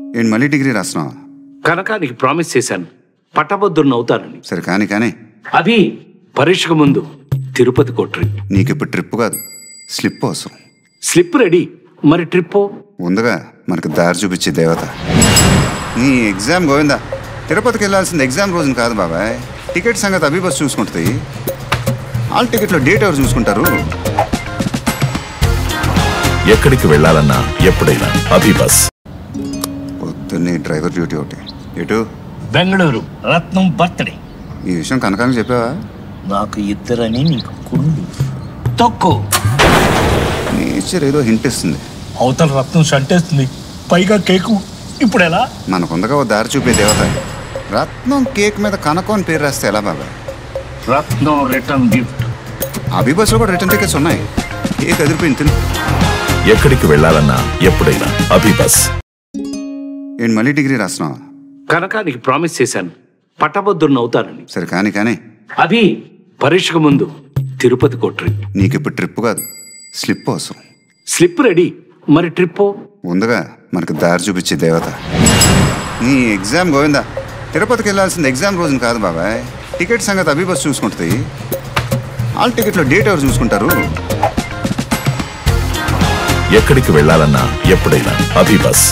ఏంటి మళ్ళీ డిగ్రీ రాస్తున్నావా కనుక నీకు ప్రామిస్ చేశాను పట్టభద్రుని అవుతానని సరే కానీ కానీ అది పరీక్షకు ముందు తిరుపతి కొట్రి నీకు ఇప్పుడు ట్రిప్ కాదు స్లిప్ అవసరం స్లిప్ రెడీ మరి ట్రిప్ ఉందిగా మనకు దారి చూపించే దేవత నీ ఎగ్జామ్ గోవిందా తిరుపతికి వెళ్ళాల్సింది ఎగ్జామ్ రోజున కాదు బాబాయ్ టికెట్ సంగతి అభి బస్ చూసుకుంటుంది ఆల్ టికెట్లో డేట్ ఎవరు చూసుకుంటారు ఎక్కడికి వెళ్ళాలన్నా ఎప్పుడైనా అభిబస్ పొద్దున్నే డ్రైవర్ డ్యూటీ ఒకటి ఎటు బెంగళూరు రత్నం బర్త్డే ఈ విషయం కనకానికి చెప్పావా నాకు ఇద్దరని నీకు కుళ్ళు తొక్కు నేచర్ ఏదో హింట్ ఇస్తుంది అవతల రత్నం షంటేస్తుంది పైగా కేకు ఇప్పుడు ఎలా మనకుందగా ఓ దారి చూపే దేవత రత్నం కేక్ మీద కనకం అని పేరు రాస్తే ఎలా బాబాయ్ రత్నం రిటర్న్ గిఫ్ట్ అభి బస్సులో కూడా రిటర్న్ టికెట్స్ ఉన్నాయి కేక్ అదిరిపోయింది తిను ఎక్కడికి వెళ్ళాలన్నా ఎప్పుడైనా అభిబస్ ఏంటి మళ్ళీ డిగ్రీ రాస్తున్నావా కనుక నీకు ప్రామిస్ చేశాను పట్టభద్రుని అవుతానని సరే కానీ కానీ అది పరీక్షకు ముందు తిరుపతి కొట్రి నీకు ఇప్పుడు ట్రిప్ కాదు స్లిప్ అవసరం స్లిప్ రెడీ మరి ట్రిప్ ఉందిగా మనకు దారి చూపించే దేవత నీ ఎగ్జామ్ గోవిందా తిరుపతికి వెళ్ళాల్సింది ఎగ్జామ్ రోజున కాదు బాబాయ్ టికెట్ సంగతి అభి బస్ చూసుకుంటుంది ఆల్ టికెట్లో డేట్ ఎవరు చూసుకుంటారు ఎక్కడికి వెళ్ళాలన్నా ఎప్పుడైనా అభిబస్